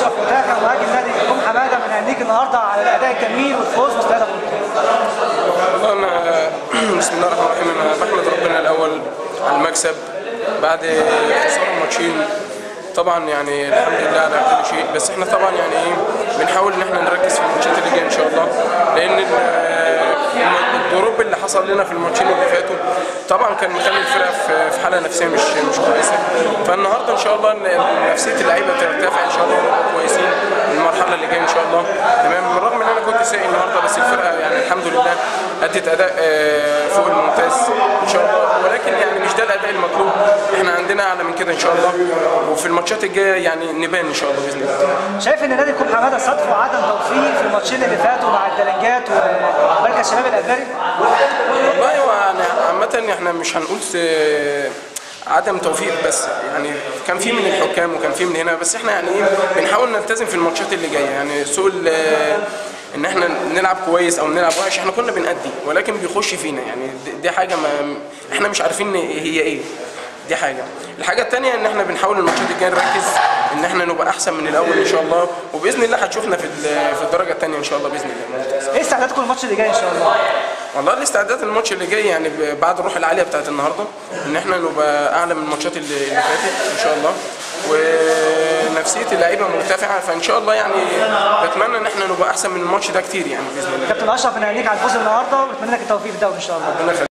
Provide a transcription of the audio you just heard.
اشرف متاخر مهاجم نادي نجوم حماده من هنيك النهارده على الاداء الجميل والفوز بثلاثه بونت والله انا بسم الله الرحمن الرحيم انا بحمد ربنا الاول على المكسب بعد خساره ماتشين طبعا يعني الحمد لله على كل شيء بس احنا طبعا يعني ايه بنحاول ان احنا نركز في الماتشات اللي جايه ان شاء الله لان ال- الدروب اللي حصل لنا في الماتشين اللي فاتوا طبعا كان مخلي الفرقه في- في حاله نفسيه مش مش كويسه فالنهارده ان شاء الله إن نفسيه اللعيبه ترتفع ان شاء الله ونبقى كويسين المرحله اللي جايه ان شاء الله تمام بالرغم ان انا كنت سايق النهارده بس الفرقه يعني الحمد لله ادت اداء آه، فوق الممتاز ان شاء الله ولكن يعني مش ده الاداء المطلوب احنا عندنا اعلى من كده ان شاء الله وفي الماتشات الجايه يعني نبان ان شاء الله باذن الله شايف ان نادي نجوم حماده صادفه عدم توفيق في الماتشين اللي فاتوا مع الدلنجات ومركز شباب الاداري والله هو يعني عامة احنا مش هنقول س- عدم توفيق بس يعني كان في من الحكام وكان في من هنا بس احنا يعني ايه بنحاول نلتزم في الماتشات اللي جايه يعني سوء ال- ان احنا نلعب كويس او نلعب وحش احنا كنا بنأدي ولكن بيخش فينا يعني دي- دي حاجه ما احنا مش عارفين هي ايه دي حاجه الحاجه الثانيه ان احنا بنحاول الماتشات الجايه نركز ان احنا نبقى احسن من الاول ان شاء الله وباذن الله هتشوفنا في ال- في الدرجه الثانيه ان شاء الله باذن الله ممتاز ايه استعدادكم للماتش اللي جاي ان شاء الله والله الاستعداد الماتش اللي جاي يعني ب- بعد الروح العاليه بتاعت النهارده ان احنا نبقى اعلى من الماتشات اللي, اللي فاتت ان شاء الله ونفسيه اللعيبه مرتفعه فان شاء الله يعني بتمنى ان احنا نبقى احسن من الماتش ده كتير يعني باذن الله كابتن اشرف من هنيك على الفوز النهارده ونتمنى لك التوفيق في الدوري ان شاء الله ربنا يخليك